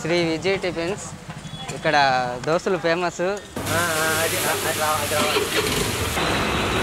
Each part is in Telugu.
శ్రీ విజయ్ టిఫిన్స్ ఇక్కడ దోశలు ఫేమస్ అది అది రావాలి అది రావాలి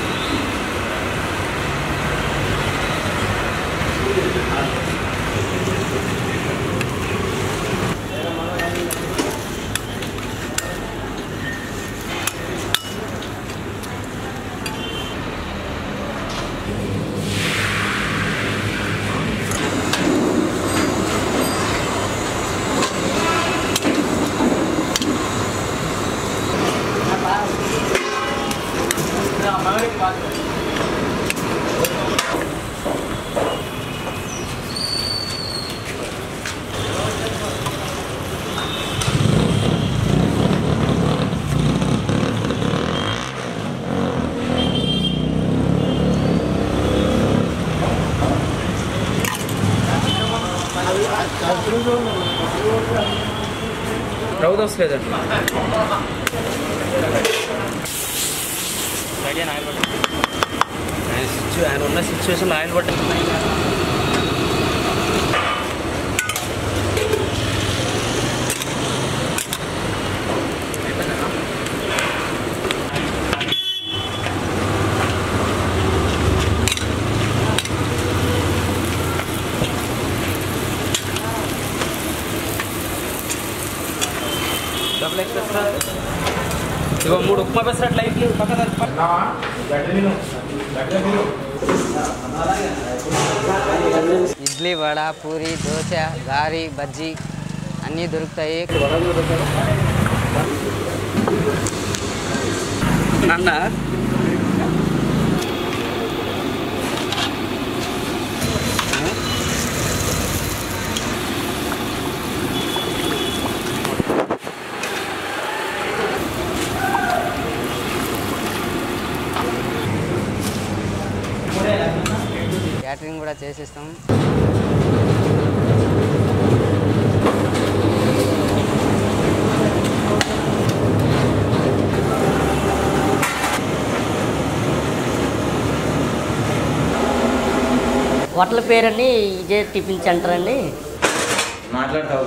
రవ్వ దోశ లేదండి ఆయన సిచ్యు ఆయన ఉన్న సిచ్యువేషన్ ఆయన బట్టి డబుల్ ఎక్స్ప్రెస్ ఇగో మూడు ఉప్మా పెసరట్లు అయితే పక్కన ఇడ్లీ వడ పూరి దోశ గారి బజ్జీ అన్నీ దొరుకుతాయి నాన్న క్యాటరింగ్ కూడా చేసిస్తాం హోటల్ పేరండి ఇదే టిఫిన్ సెంటర్ అండి మాట్లాడతావు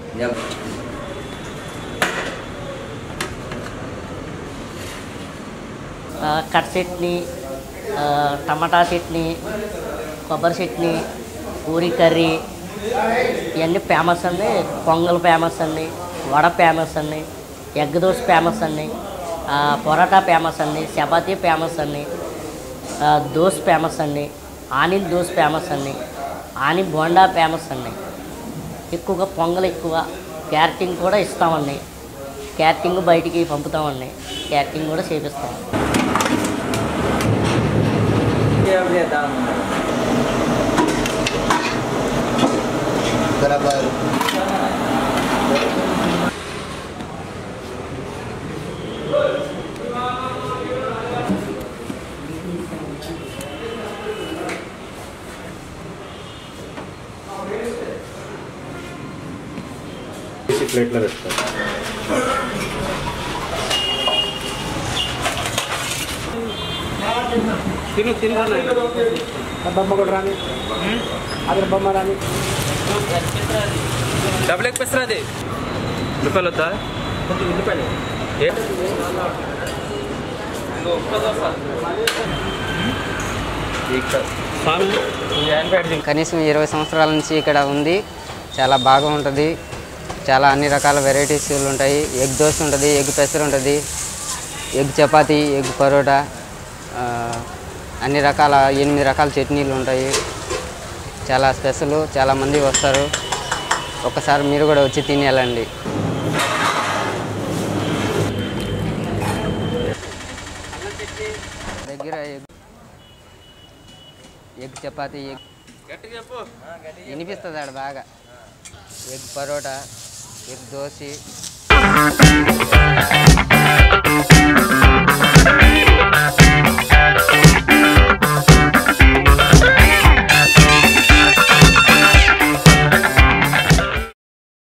ఆ, కట్ చట్నీ ఆ, టమాటా చట్నీ కొబ్బరి చట్నీ పూరి కర్రీ ఇవన్నీ ఫేమస్ అండి పొంగల్ ఫేమస్ అండి వడ ఫేమస్ అండి ఎగ్ దోశ ఫేమస్ అండి ఆ, పొరాటా ఫేమస్ అండి చపాతీ ఫేమస్ అండి ఆ, దోశ ఫేమస్ అండి ఆనియన్ దోశ ఫేమస్ అండి ఆనియన్ బోండా ఫేమస్ అండి ఎక్కువగా పొంగల్ ఎక్కువ క్యాటరింగ్ కూడా ఇస్తామండి క్యాటరింగ్ బయటికి పంపుతామండి క్యాటరింగ్ కూడా చేపిస్తాం ప్లేట్లో పెడతారు తిను తిను బొమ్మ కూడా రాని అదే బొమ్మ రాని డబుల్ ఎగ్ పెసరా అది రూపాయలు వద్దా ఉల్లిపాయలు ఏ ఇంకో ఒక్క దోశ స్వామి కనీసం ఇరవై సంవత్సరాల నుంచి ఇక్కడ ఉంది చాలా బాగా ఉంటుంది చాలా అన్ని రకాల వెరైటీస్ ఉంటాయి ఎగ్ దోశ ఉంటుంది ఎగ్ పెసర ఉంటుంది ఎగ్ చపాతీ ఎగ్ పరోటా ఆ, అన్ని రకాల ఎనిమిది రకాల చట్నీలు ఉంటాయి చాలా స్పెషల్ చాలామంది వస్తారు ఒకసారి మీరు కూడా వచ్చి తిని వెళ్ళండి దగ్గర ఎగ్ ఎగ్ చపాతీ ఎగ్ గట్టిగా చెప్పు వినిపిస్తుంది ఆడ బాగా ఎగ్ పరోటా ఎగ్ దోశ